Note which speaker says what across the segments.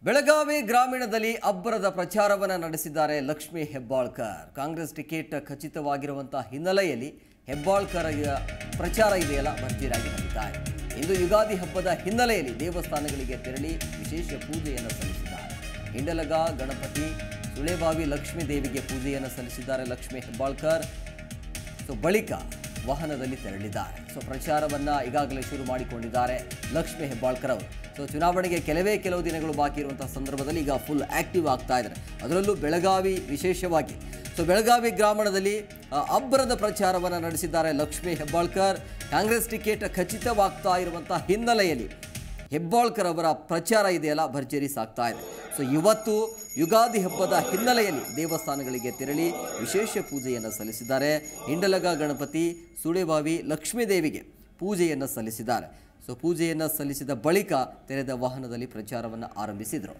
Speaker 1: ಬೆಳಗಾವಿ ಗ್ರಾಮೀಣದಲ್ಲಿ ಅಬ್ಬರದ ಪ್ರಚಾರವನ್ನು ನಡೆಸಿದ್ದಾರೆ ಲಕ್ಷ್ಮೀ ಹೆಬ್ಬಾಳ್ಕರ್ ಕಾಂಗ್ರೆಸ್ ಟಿಕೆಟ್ ಖಚಿತವಾಗಿರುವಂತಹ ಹಿನ್ನೆಲೆಯಲ್ಲಿ ಹೆಬ್ಬಾಳ್ಕರ್ ಪ್ರಚಾರ ಇದೆಯಲ್ಲ ಭರ್ಜರಿಯಾಗಿ ನಡೆದಿದ್ದಾರೆ ಇಂದು ಯುಗಾದಿ ಹಬ್ಬದ ಹಿನ್ನೆಲೆಯಲ್ಲಿ ದೇವಸ್ಥಾನಗಳಿಗೆ ತೆರಳಿ ವಿಶೇಷ ಪೂಜೆಯನ್ನು ಸಲ್ಲಿಸಿದ್ದಾರೆ ಹಿಂಡಲಗ ಗಣಪತಿ ಸುಳೆಬಾವಿ ಲಕ್ಷ್ಮೀ ದೇವಿಗೆ ಪೂಜೆಯನ್ನು ಸಲ್ಲಿಸಿದ್ದಾರೆ ಲಕ್ಷ್ಮೀ ಹೆಬ್ಬಾಳ್ಕರ್ ಸೊ ಬಳಿಕ ವಾಹನದಲ್ಲಿ ತೆರಳಿದ್ದಾರೆ ಸೊ ಪ್ರಚಾರವನ್ನ ಈಗಾಗಲೇ ಶುರು ಮಾಡಿಕೊಂಡಿದ್ದಾರೆ ಲಕ್ಷ್ಮೀ ಹೆಬ್ಬಾಳ್ಕರ್ ಅವರು ಸೊ ಚುನಾವಣೆಗೆ ಕೆಲವೇ ಕೆಲವು ದಿನಗಳು ಬಾಕಿ ಇರುವಂತಹ ಸಂದರ್ಭದಲ್ಲಿ ಈಗ ಫುಲ್ ಆಕ್ಟಿವ್ ಆಗ್ತಾ ಇದ್ದಾರೆ ಅದರಲ್ಲೂ ಬೆಳಗಾವಿ ವಿಶೇಷವಾಗಿ ಸೊ ಬೆಳಗಾವಿ ಗ್ರಾಮೀಣದಲ್ಲಿ ಆ, ಅಬ್ಬರದ ಪ್ರಚಾರವನ್ನು ನಡೆಸಿದ್ದಾರೆ ಲಕ್ಷ್ಮೀ ಹೆಬ್ಬಾಳ್ಕರ್ ಕಾಂಗ್ರೆಸ್ ಟಿಕೆಟ್ ಖಚಿತವಾಗ್ತಾ ಇರುವಂತಹ ಹಿನ್ನೆಲೆಯಲ್ಲಿ ಹೆಬ್ಬಾಳ್ಕರ್ ಅವರ ಪ್ರಚಾರ ಇದೆಯಲ್ಲ ಭರ್ಜರಿ ಸಾಗ್ತಾ ಇದೆ ಸೊ ಇವತ್ತು ಯುಗಾದಿ ಹಬ್ಬದ ಹಿನ್ನೆಲೆಯಲ್ಲಿ ದೇವಸ್ಥಾನಗಳಿಗೆ ತೆರಳಿ ವಿಶೇಷ ಪೂಜೆಯನ್ನು ಸಲ್ಲಿಸಿದ್ದಾರೆ ಹಿಂಡಲಗ ಗಣಪತಿ ಸುಳೆಬಾವಿ ಲಕ್ಷ್ಮೀದೇವಿಗೆ ಪೂಜೆಯನ್ನು ಸಲ್ಲಿಸಿದ್ದಾರೆ ಸೊ ಪೂಜೆಯನ್ನು ಸಲ್ಲಿಸಿದ ಬಳಿಕ ತೆರೆದ ವಾಹನದಲ್ಲಿ ಪ್ರಚಾರವನ್ನು ಆರಂಭಿಸಿದರು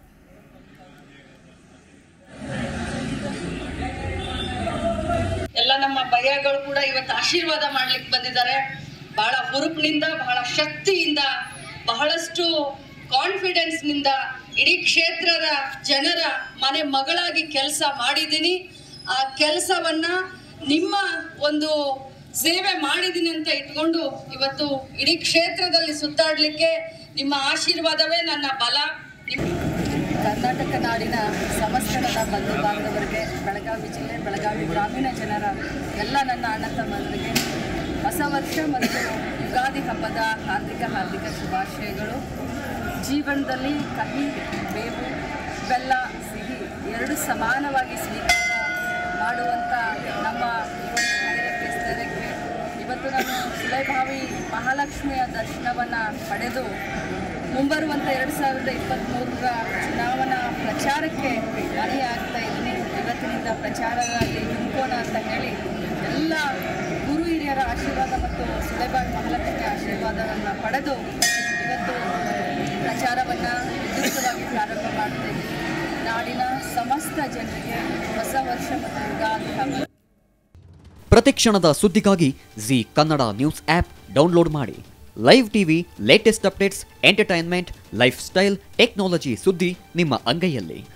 Speaker 2: ಎಲ್ಲ ನಮ್ಮ ಭಯಗಳು ಕೂಡ ಇವತ್ತು ಆಶೀರ್ವಾದ ಮಾಡ್ಲಿಕ್ಕೆ ಬಂದಿದ್ದಾರೆ ಬಹಳ ಹುರುಪಿನಿಂದ ಬಹಳ ಶಕ್ತಿಯಿಂದ ಬಹಳಷ್ಟು ಕಾನ್ಫಿಡೆನ್ಸ್ ನಿಂದ ಇಡೀ ಕ್ಷೇತ್ರದ ಜನರ ಮನೆ ಮಗಳಾಗಿ ಕೆಲಸ ಮಾಡಿದ್ದೀನಿ ಆ ಕೆಲಸವನ್ನ ನಿಮ್ಮ ಒಂದು ಸೇವೆ ಮಾಡಿದ್ದೀನಿ ಅಂತ ಇಟ್ಕೊಂಡು ಇವತ್ತು ಇಡೀ ಕ್ಷೇತ್ರದಲ್ಲಿ ಸುತ್ತಾಡ್ಲಿಕ್ಕೆ ನಿಮ್ಮ ಆಶೀರ್ವಾದವೇ ನನ್ನ ಬಲ ನಿಮ್ಮ ಕರ್ನಾಟಕ ನಾಡಿನ ಸಮಸ್ತ ನನ್ನ ಬಂಧು ಬಾಂಧವರಿಗೆ ಬೆಳಗಾವಿ ಜಿಲ್ಲೆ ಬೆಳಗಾವಿ ಗ್ರಾಮೀಣ ಜನರ ಎಲ್ಲ ನನ್ನ ಅಣ್ಣ ತಮ್ಮಂದರಿಗೆ ಹೊಸ ವರ್ಷ ಮತ್ತು ಯುಗಾದಿ ಹಬ್ಬದ ಹಾರ್ದಿಕ ಹಾರ್ದಿಕ ಶುಭಾಶಯಗಳು ಜೀವನದಲ್ಲಿ ಕಹಿ ಬೇವು ಬೆಲ್ಲ ಸಿಹಿ ಎರಡು ಸಮಾನವಾಗಿ ಸ್ವೀಕಾರ ಮಾಡುವಂಥ ನಮ್ಮ ಈ ಒಂದು ಧೈರ್ಯಕ್ಕೆ ಸ್ಥೈರ್ಯಕ್ಕೆ ಇವತ್ತು ನಾನು ಸುಲೈಭಾವಿ ಮಹಾಲಕ್ಷ್ಮಿಯ ದರ್ಶನವನ್ನು ಪಡೆದು ಮುಂಬರುವಂಥ ಎರಡು ಸಾವಿರದ ಇಪ್ಪತ್ತ್ಮೂರರ ಚುನಾವಣಾ ಪ್ರಚಾರಕ್ಕೆ ಮನೆಯಾಗ್ತಾ ಇದ್ದೀನಿ ಇವತ್ತಿನಿಂದ ಪ್ರಚಾರದಲ್ಲಿ ನುಗ್ಗೋಣ ಅಂತ ಹೇಳಿ ಎಲ್ಲ ಗುರು ಹಿರಿಯರ ಆಶೀರ್ವಾದ ಮತ್ತು ಸುಲೈಭಾವಿ ಮಹಾಲಕ್ಷ್ಮಿಯ ಆಶೀರ್ವಾದವನ್ನು ಪಡೆದು ಇವತ್ತು ಪ್ರಚಾರವನ್ನು ವಿದ್ಯುಕ್ತವಾಗಿ ಪ್ರಾರಂಭ ಮಾಡ್ತಾ ಇದ್ದೀನಿ ನಾಡಿನ ಸಮಸ್ತ ಜನರಿಗೆ ಹೊಸ ವರ್ಷ ಮತ್ತು ಯುಗಾದಿ ಹಬ್ಬ
Speaker 3: ಪ್ರತಿಕ್ಷಣದ ಸುದ್ದಿಗಾಗಿ Zee Kannada news app download ಮಾಡಿ live TV latest updates entertainment lifestyle technology ಸುದ್ದಿ ನಿಮ್ಮ ಅಂಗೈಯಲ್ಲಿ